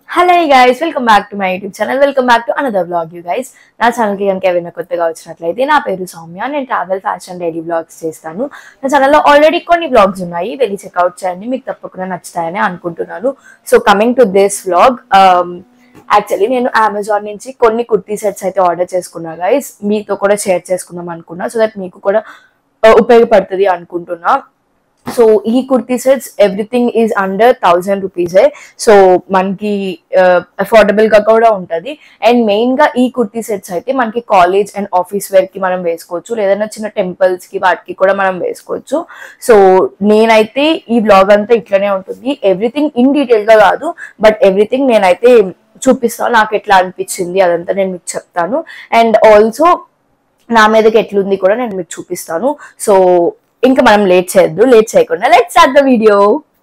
hello guys welcome back to my YouTube channel welcome back to another blog you guys నా ఛానల్కి కనుక ఏమైనా కొత్తగా వచ్చినట్లయితే నా పేరు సౌమ్య నేను ట్రావెల్ ఫ్యాషన్ డైలీ బ్లాగ్స్ చేస్తాను నా ఛానల్లో ఆల్రెడీ కొన్ని బ్లాగ్స్ ఉన్నాయి వెళ్ళి చెక్అవుట్ చేయండి మీకు తప్పకుండా నచ్చుతాయని అనుకుంటున్నాను so coming to this vlog actually నేను అమెజాన్ నుంచి కొన్ని కుర్తీ సెట్స్ అయితే ఆర్డర్ చేసుకున్నా గైస్ మీతో కూడా షేర్ చేసుకుందాం అనుకున్నా సో దట్ మీకు కూడా uh, ఉపయోగపడుతుంది అనుకుంటున్నా సో ఈ kurti sets everything is under thousand రూపీసే సో మనకి అఫోర్డబుల్ గా కూడా ఉంటది అండ్ మెయిన్ గా ఈ కుర్తీ సెట్స్ అయితే మనకి కాలేజ్ అండ్ ఆఫీస్ వేర్ కి మనం వేసుకోవచ్చు లేదన్నా చిన్న టెంపుల్స్ కి వాటికి కూడా మనం వేసుకోవచ్చు సో నేనైతే ఈ బ్లాగ్ అంతా ఇట్లనే ఉంటుంది ఎవ్రీథింగ్ ఇన్ డీటెయిల్ గా కాదు బట్ ఎవ్రీథింగ్ నేనైతే చూపిస్తాను నాకు ఎట్లా అనిపించింది అదంతా నేను మీకు చెప్తాను అండ్ ఆల్సో నా మీదకి ఎట్లుంది కూడా నేను మీకు చూపిస్తాను సో ఇంకా మనం లేట్ చేయొద్దు లేట్ చేయకుండా let start the video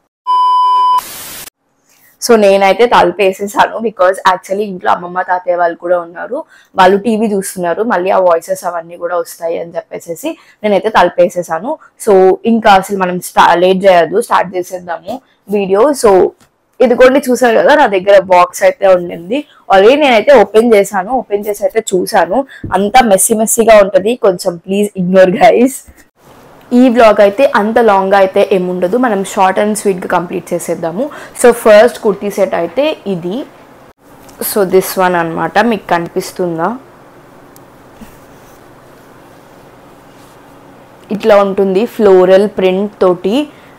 so నేనైతే తలుపు వేసేసాను బికాజ్ యాక్చువల్లీ ఇంట్లో అమ్మమ్మ తాతయ్య వాళ్ళు కూడా ఉన్నారు వాళ్ళు టీవీ చూస్తున్నారు మళ్ళీ ఆ వాయిసెస్ అవన్నీ కూడా వస్తాయి అని చెప్పేసి నేనైతే తలుపు వేసేసాను సో ఇంకా అసలు మనం స్టా లేట్ చేయొద్దు స్టార్ట్ చేసేద్దాము వీడియో సో ఇదిగోండి చూసారు కదా నా దగ్గర బాక్స్ అయితే ఉండింది ఆల్రెడీ నేనైతే ఓపెన్ చేశాను ఓపెన్ చేసి అయితే చూసాను అంతా మెస్సీ మెస్సీగా ఉంటుంది కొంచెం ప్లీజ్ ఇగ్నోర్ గైస్ ఈ బ్లాగ్ అయితే అంత లాంగ్గా అయితే ఏముండదు మనం షార్ట్ అండ్ స్వీట్గా కంప్లీట్ చేసేద్దాము సో ఫస్ట్ కుర్తీ సెట్ అయితే ఇది సో దిస్ వన్ అన్నమాట మీకు కనిపిస్తుందా ఇట్లా ఉంటుంది ఫ్లోరల్ ప్రింట్ తోటి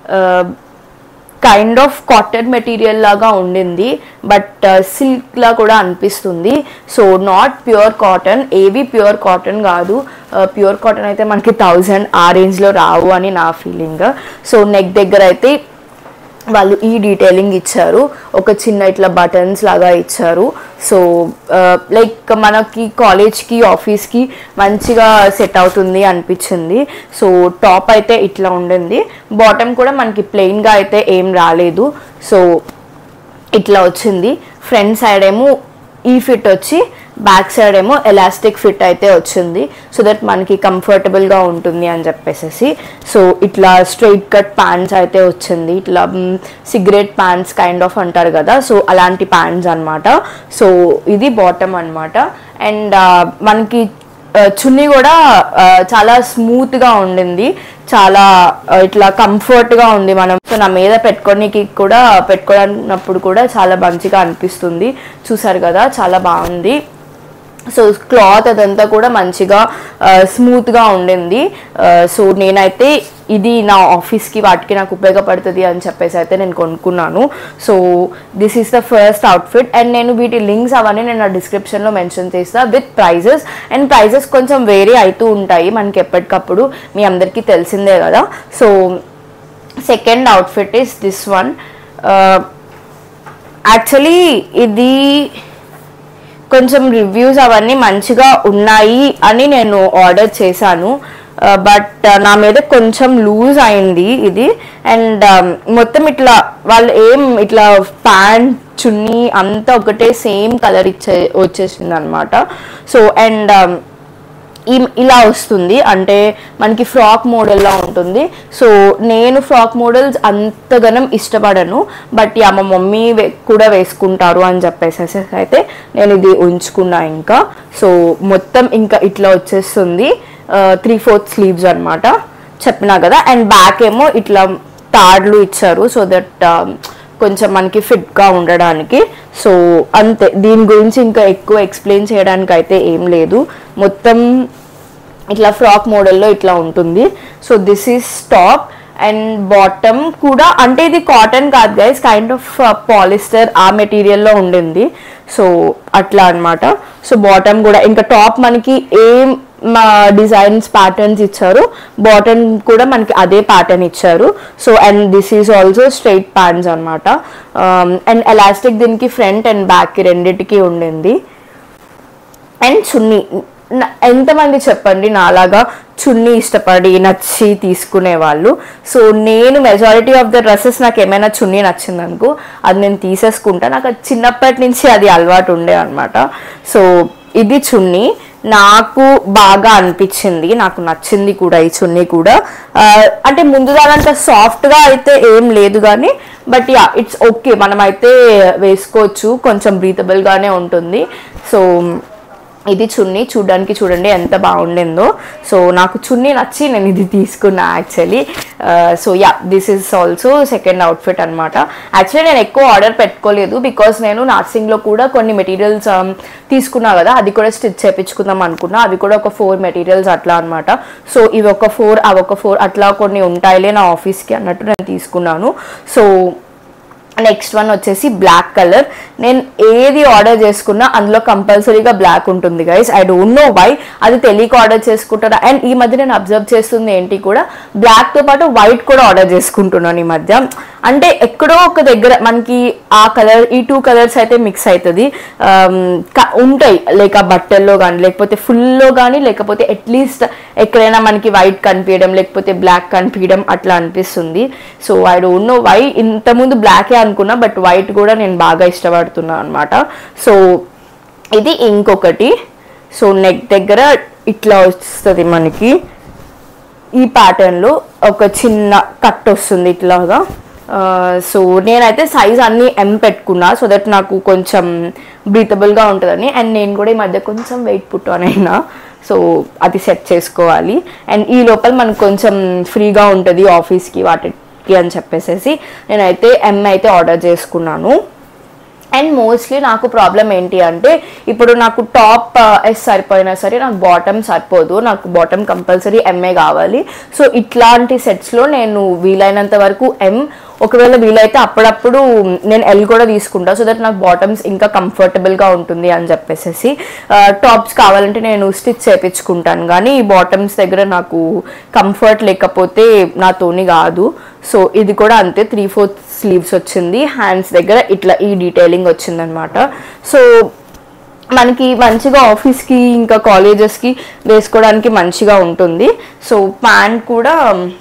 కైండ్ ఆఫ్ కాటన్ మెటీరియల్ లాగా ఉండింది బట్ సిల్క్ లా కూడా అనిపిస్తుంది సో నాట్ ప్యూర్ కాటన్ ఏవి ప్యూర్ కాటన్ కాదు ప్యూర్ కాటన్ అయితే మనకి థౌజండ్ ఆ రేంజ్లో రావు అని నా ఫీలింగ్ సో నెక్ దగ్గర అయితే వాళ్ళు ఈ డీటెయిలింగ్ ఇచ్చారు ఒక చిన్న ఇట్లా బటన్స్ లాగా ఇచ్చారు సో లైక్ మనకి కాలేజ్కి ఆఫీస్కి మంచిగా సెట్ అవుతుంది అనిపించింది సో టాప్ అయితే ఇట్లా ఉండింది బాటమ్ కూడా మనకి ప్లెయిన్గా అయితే ఏం రాలేదు సో ఇట్లా వచ్చింది ఫ్రంట్ సైడ్ ఏమో ఈ ఫిట్ వచ్చి బ్యాక్ సైడ్ ఏమో ఎలాస్టిక్ ఫిట్ అయితే వచ్చింది సో దట్ మనకి కంఫర్టబుల్గా ఉంటుంది అని చెప్పేసి సో ఇట్లా స్ట్రైట్ కట్ ప్యాంట్స్ అయితే వచ్చింది ఇట్లా సిగరెట్ ప్యాంట్స్ కైండ్ ఆఫ్ అంటారు కదా సో అలాంటి ప్యాంట్స్ అన్నమాట సో ఇది బాటమ్ అన్నమాట అండ్ మనకి ఆ, చున్నీ కూడా ఆ, చాలా స్మూత్ గా ఉండింది చాలా ఆ, ఇట్లా కంఫర్ట్ గా ఉంది మనం సో నా మీద పెట్టుకోనికి కూడా పెట్టుకోవడానికి కూడా చాలా మంచిగా అనిపిస్తుంది చూసారు కదా చాలా బాగుంది సో క్లాత్ అదంతా కూడా మంచిగా స్మూత్ గా ఉండింది సో నేనైతే ఇది నా ఆఫీస్కి వాటికి నాకు ఉపయోగపడుతుంది అని చెప్పేసి అయితే నేను కొనుక్కున్నాను so this is the first outfit and నేను వీటి లింక్స్ అవన్నీ నేను నా డిస్క్రిప్షన్లో మెన్షన్ చేస్తా విత్ ప్రైజెస్ అండ్ ప్రైజెస్ కొంచెం వేరీ అవుతూ ఉంటాయి మనకి ఎప్పటికప్పుడు మీ అందరికీ తెలిసిందే కదా so second outfit is this one actually ఇది కొంచెం రివ్యూస్ అవన్నీ మంచిగా ఉన్నాయి అని నేను ఆర్డర్ చేశాను బట్ నా మీద కొంచెం లూజ్ అయింది ఇది అండ్ మొత్తం ఇట్లా వాళ్ళు ఏం ఇట్లా ప్యాంట్ చున్నీ అంతా ఒకటే సేమ్ కలర్ ఇచ్చే వచ్చేసింది అనమాట సో అండ్ ఈ- ఇలా వస్తుంది అంటే మనకి ఫ్రాక్ మోడల్లా ఉంటుంది సో నేను ఫ్రాక్ మోడల్స్ అంతగానం ఇష్టపడను బట్ యా మా మమ్మీ వే- కూడా వేసుకుంటారు అని చెప్పేసి అయితే నేను ఇది ఉంచుకున్నా ఇంకా సో మొత్తం ఇంకా ఇట్లా వచ్చేస్తుంది త్రీ ఫోర్త్ స్లీవ్స్ అన్నమాట చెప్పినా కదా అండ్ బ్యాక్ ఏమో ఇట్లా తాడ్లు ఇచ్చారు సో దట్ కొంచెం మనకి ఫిట్గా ఉండడానికి సో అంతే దీని గురించి ఇంకా ఎక్కువ ఎక్స్ప్లెయిన్ చేయడానికి అయితే ఏం లేదు మొత్తం ఇట్లా ఫ్రాక్ మోడల్లో ఇట్లా ఉంటుంది so this is top and bottom కూడా అంటే ఇది కాటన్ కాదు గైస్ కైండ్ ఆఫ్ పాలిస్టర్ ఆ మెటీరియల్లో ఉండింది సో అట్లా అన్నమాట సో బాటమ్ కూడా ఇంకా టాప్ మనకి ఏం మా డిజైన్స్ ప్యాటర్న్స్ ఇచ్చారు బాటమ్ కూడా మనకి అదే ప్యాటర్న్ ఇచ్చారు so and this is also straight pants అనమాట అండ్ ఎలాస్టిక్ దీనికి ఫ్రంట్ అండ్ బ్యాక్ రెండిటికి ఉండింది అండ్ చున్నీ న- ఎంతమంది చెప్పండి నాలాగా చున్నీ ఇష్టపడి నచ్చి తీసుకునే వాళ్ళు సో నేను మెజారిటీ ఆఫ్ ద డ్రెస్సెస్ నాకు ఏమైనా చున్నీ నచ్చింది అనుకో అది నేను తీసేసుకుంటా నాకు అది చిన్నప్పటి నుంచి అది అలవాటు ఉండే అనమాట సో ఇది చున్నీ నాకు బాగా అనిపించింది నాకు నచ్చింది కూడా ఈ చున్నీ కూడా ఆ, అంటే ముందు దానంత సాఫ్ట్గా అయితే ఏం లేదు కానీ బట్ యా ఇట్స్ ఓకే మనం అయితే వేసుకోవచ్చు కొంచెం బ్రీతబుల్గానే ఉంటుంది సో ఇది చున్నీ చూడడానికి చూడండి ఎంత బాగుండిందో సో నాకు చున్నీ నచ్చి నేను ఇది తీసుకున్నా actually so ya this is also second outfit అనమాట యాక్చువల్లీ నేను ఎక్కువ ఆర్డర్ పెట్టుకోలేదు బికాస్ నేను నర్సింగ్లో కూడా కొన్ని మెటీరియల్స్ తీసుకున్నా కదా అది కూడా స్టిచ్ చేయించుకుందాం అనుకున్నా అవి కూడా ఒక ఫోర్ మెటీరియల్స్ అట్లా అనమాట సో ఇవి ఒక ఫోర్ అవి ఒక ఫోర్ అట్లా కొన్ని ఉంటాయిలే నా ఆఫీస్కి అన్నట్టు నేను తీసుకున్నాను సో నెక్స్ట్ వన్ వచ్చేసి బ్లాక్ కలర్ నేను ఏది ఆర్డర్ చేసుకున్నా అందులో కంపల్సరీగా బ్లాక్ ఉంటుంది guys I don't know why అది తెలియక ఆర్డర్ చేసుకుంటారా అండ్ ఈ మధ్య నేను అబ్జర్వ్ చేస్తుంది ఏంటి కూడా బ్లాక్తో పాటు వైట్ కూడా ఆర్డర్ చేసుకుంటున్నాను ఈ మధ్య అంటే ఎక్కడో ఒక దగ్గర మనకి ఆ కలర్ ఈ టూ కలర్స్ అయితే మిక్స్ అవుతుంది ఆమ్, క- ఉంటాయి లేక బట్టల్లో కానీ లేకపోతే ఫుల్లో కానీ లేకపోతే అట్లీస్ట్ ఎక్కడైనా మనకి వైట్ కనిపించడం లేకపోతే బ్లాక్ కనిపించడం అట్లా అనిపిస్తుంది so I don't know why ఇంతకుముందు బ్లాకే అనుకున్నా బట్ వైట్ కూడా నేను బాగా ఇష్టపడుతున్నా అనమాట సో ఇది ఇంకొకటి సో నెక్ దగ్గర ఇట్లా వస్తుంది మనకి ఈ ప్యాటర్న్లో ఒక చిన్న కట్ వస్తుంది ఇట్లాగా ఆ, సో నేనైతే సైజ్ అన్ని ఎం పెట్టుకున్నా సో దట్ నాకు కొంచెం బ్రీతబుల్గా ఉంటుందని అండ్ నేను కూడా ఈ మధ్య కొంచెం వెయిట్ పుట్టానైనా సో అది సెట్ చేసుకోవాలి అండ్ ఈ లోపల మనకు కొంచెం ఫ్రీగా ఉంటుంది ఆఫీస్కి వాటికి అని చెప్పేసి నేనైతే ఎం అయితే ఆర్డర్ చేసుకున్నాను అండ్ మోస్ట్లీ నాకు ప్రాబ్లం ఏంటి అంటే ఇప్పుడు నాకు టాప్ ఎస్ సరిపోయినా సరే నాకు బాటమ్ సరిపోదు నాకు బాటమ్ కంపల్సరీ ఎంఏ కావాలి సో ఇట్లాంటి సెట్స్లో నేను వీలైనంత వరకు ఎం ఒకవేళ వీలైతే అప్పుడప్పుడు నేను ఎల్ కూడా తీసుకుంటా సో దట్ నాకు బాటమ్స్ ఇంకా కంఫర్టబుల్గా ఉంటుంది అని చెప్పేసి టాప్స్ కావాలంటే నేను స్టిచ్ చేయించుకుంటాను కానీ ఈ బాటమ్స్ దగ్గర నాకు కంఫర్ట్ లేకపోతే నాతోని కాదు సో ఇది కూడా అంతే త్రీ ఫోర్త్ స్లీవ్స్ వచ్చింది హ్యాండ్స్ దగ్గర ఇట్లా ఈ డీటెయిలింగ్ వచ్చిందనమాట సో మనకి మంచిగా ఆఫీస్కి ఇంకా కాలేజెస్కి వేసుకోవడానికి మంచిగా ఉంటుంది సో ప్యాంట్ కూడా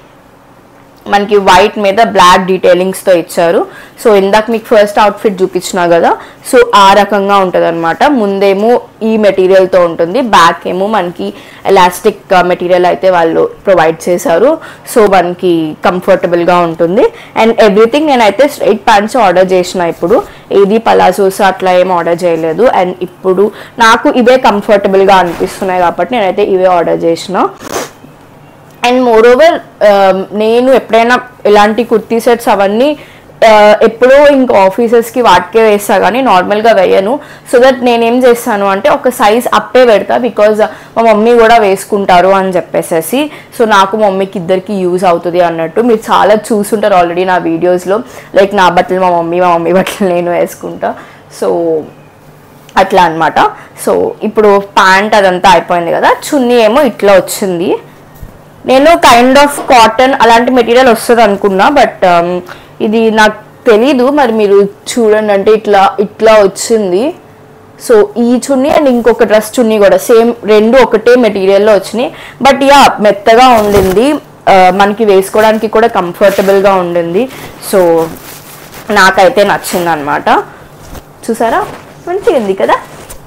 మనకి వైట్ మీద బ్లాక్ డీటెయిలింగ్స్తో ఇచ్చారు సో ఇందాక మీకు ఫస్ట్ అవుట్ఫిట్ చూపించినా కదా సో ఆ రకంగా ఉంటుంది అనమాట ముందేమో ఈ మెటీరియల్తో ఉంటుంది బ్యాక్ ఏమో మనకి ఎలాస్టిక్ మెటీరియల్ అయితే వాళ్ళు ప్రొవైడ్ చేశారు సో మనకి కంఫర్టబుల్గా ఉంటుంది అండ్ ఎవ్రీథింగ్ నేనైతే స్ట్రైట్ ప్యాంట్స్ ఆర్డర్ చేసిన ఇప్పుడు ఏది పలాసోస్ అట్లా ఏం ఆర్డర్ చేయలేదు అండ్ ఇప్పుడు నాకు ఇవే కంఫర్టబుల్గా అనిపిస్తున్నాయి కాబట్టి నేనైతే ఇవే ఆర్డర్ చేసిన అండ్ మోర్ ఓవర్ నేను ఎప్పుడైనా ఇలాంటి కుర్తీ సెట్స్ అవన్నీ ఆ, ఎప్పుడో ఇంకా ఆఫీసెస్కి వాటికే వేస్తా కానీ నార్మల్గా వేయను సో దట్ నేనేం చేస్తాను అంటే ఒక సైజ్ అప్పే పెడతా బికాజ్ మా మమ్మీ కూడా వేసుకుంటారు అని చెప్పేసేసి సో నాకు మా మమ్మీకి ఇద్దరికి యూజ్ అవుతుంది అన్నట్టు మీరు చాలా చూసుంటారు ఆల్రెడీ నా వీడియోస్లో లైక్ నా బట్టలు మా మమ్మీ మా మమ్మీ బట్టలు నేను వేసుకుంటా సో అట్లా అన్నమాట సో ఇప్పుడు ప్యాంట్ అదంతా అయిపోయింది కదా చున్నీ ఏమో ఇట్లా వచ్చింది నేను కైండ్ ఆఫ్ కాటన్ అలాంటి మెటీరియల్ వస్తుంది అనుకున్నా బట్ ఇది నాకు తెలీదు మరి మీరు చూడండి అంటే ఇట్లా ఇట్లా వచ్చింది సో ఈ చున్నీ అండ్ ఇంకొక డ్రెస్ చున్నీ కూడా సేమ్ రెండు ఒకటే మెటీరియల్లో వచ్చినాయి బట్ యా మెత్తగా ఉండింది ఆ, మనకి వేసుకోవడానికి కూడా కంఫర్టబుల్గా ఉండింది సో నాకైతే నచ్చింది అనమాట చూసారా మంచిగా ఉంది కదా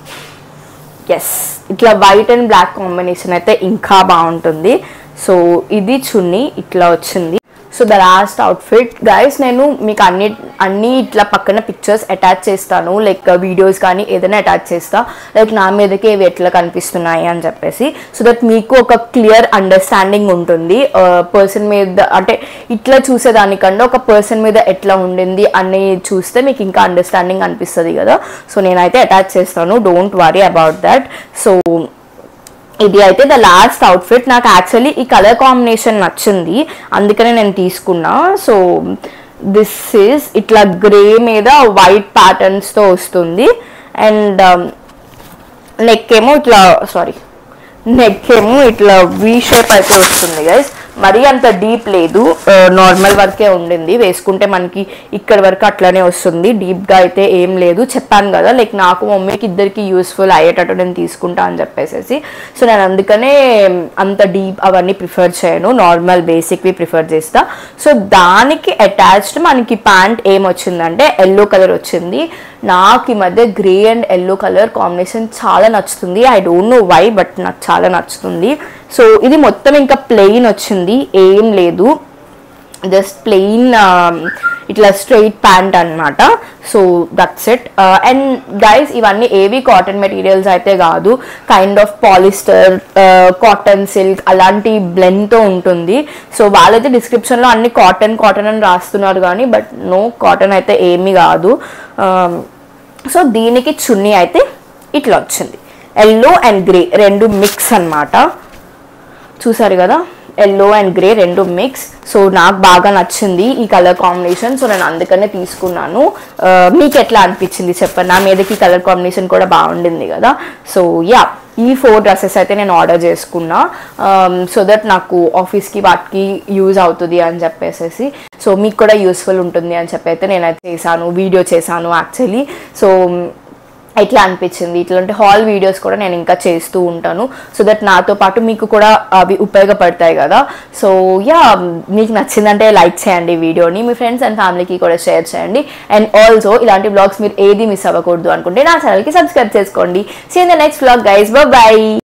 ఎస్ ఇట్లా వైట్ అండ్ బ్లాక్ కాంబినేషన్ అయితే ఇంకా బాగుంటుంది సో ఇది చున్నీ ఇట్లా వచ్చింది so the last outfit guys నేను మీకు అన్ని అన్ని ఇట్లా పక్కన పిక్చర్స్ అటాచ్ చేస్తాను లైక్ వీడియోస్ కానీ ఏదైనా అటాచ్ చేస్తా లైక్ నా మీదకి ఇవి ఎట్లా కనిపిస్తున్నాయి అని చెప్పేసి సో దట్ మీకు ఒక క్లియర్ అండర్స్టాండింగ్ ఉంటుంది పర్సన్ మీద అంటే ఇట్లా చూసేదానికన్నా ఒక పర్సన్ మీద ఎట్లా ఉండింది అని చూస్తే మీకు ఇంకా అండర్స్టాండింగ్ అనిపిస్తుంది కదా సో నేనైతే అటాచ్ చేస్తాను don't worry about that so ఇది అయితే ద లాస్ట్ అవుట్ఫిట్ నాకు యాక్చువల్లీ ఈ కలర్ కాంబినేషన్ నచ్చింది అందుకనే నేను తీసుకున్నా సో దిస్ ఈజ్ ఇట్లా గ్రే మీద వైట్ ప్యాటర్న్స్తో వస్తుంది అండ్ నెక్ ఏమో ఇట్లా సారీ నెక్ ఏమో ఇట్లా వీ షేప్ అయితే వస్తుంది గైస్ మరీ అంత డీప్ లేదు నార్మల్ వరకే ఉండింది వేసుకుంటే మనకి ఇక్కడ వరకు అట్లనే వస్తుంది డీప్గా అయితే ఏం లేదు చెప్పాను కదా లైక్ నాకు మమ్మీకి ఇద్దరికి యూస్ఫుల్ అయ్యేటట్టు నేను తీసుకుంటా అని చెప్పేసి సో నేను అందుకనే అంత డీప్ అవన్నీ ప్రిఫర్ చేయను నార్మల్ బేసిక్వి ప్రిఫర్ చేస్తా సో దానికి అటాచ్డ్ మనకి ప్యాంట్ ఏం వచ్చిందంటే ఎల్లో కలర్ వచ్చింది నాకు ఈ మధ్య grey and yellow colour combination చాలా నచ్చుతుంది I don't know why but నాకు చాలా నచ్చుతుంది సో ఇది మొత్తం ఇంకా ప్లెయిన్ వచ్చింది ఏం లేదు జస్ట్ ప్లెయిన్ ఇట్లా స్ట్రైట్ ప్యాంట్ అన్నమాట so that's it and guys ఇవన్నీ ఏవి కాటన్ మెటీరియల్స్ అయితే కాదు kind of polyester cotton silk అలాంటి బ్లెండ్తో ఉంటుంది సో వాళ్ళైతే డిస్క్రిప్షన్లో అన్ని కాటన్ కాటన్ అని రాస్తున్నారు కానీ బట్ నో కాటన్ అయితే ఏమీ కాదు సో దీనికి చున్నీ అయితే ఇట్లా వచ్చింది ఎల్లో అండ్ గ్రే రెండు మిక్స్ అన్నమాట చూసారు కదా ఎల్లో అండ్ గ్రే రెండు మిక్స్ సో నాకు బాగా నచ్చింది ఈ కలర్ కాంబినేషన్ సో నేను అందుకనే తీసుకున్నాను ఆ, మీకు ఎట్లా అనిపించింది చెప్పండి నా మీదకి కలర్ కాంబినేషన్ కూడా బాగుండింది కదా సో యా ఈ ఫోర్ డ్రెస్సెస్ అయితే నేను ఆర్డర్ చేసుకున్నా సో దట్ నాకు ఆఫీస్కి వాటికి యూజ్ అవుతుంది అని చెప్పేసి సో మీకు కూడా యూస్ఫుల్ ఉంటుంది అని చెప్పి అయితే నేనైతే చేశాను వీడియో చేశాను యాక్చువల్లీ సో ఎట్లా అనిపించింది ఇట్లాంటి హాల్ వీడియోస్ కూడా నేను ఇంకా చేస్తూ ఉంటాను సో దట్ నాతో పాటు మీకు కూడా అవి ఉపయోగపడతాయి కదా సో యా మీకు నచ్చిందంటే లైక్ చేయండి వీడియోని మీ ఫ్రెండ్స్ అండ్ ఫ్యామిలీకి కూడా షేర్ చేయండి అండ్ ఆల్సో ఇలాంటి బ్లాగ్స్ మీరు ఏది మిస్ అవ్వకూడదు అనుకుంటే నా ఛానల్కి సబ్స్క్రైబ్ చేసుకోండి see in the next blog guys by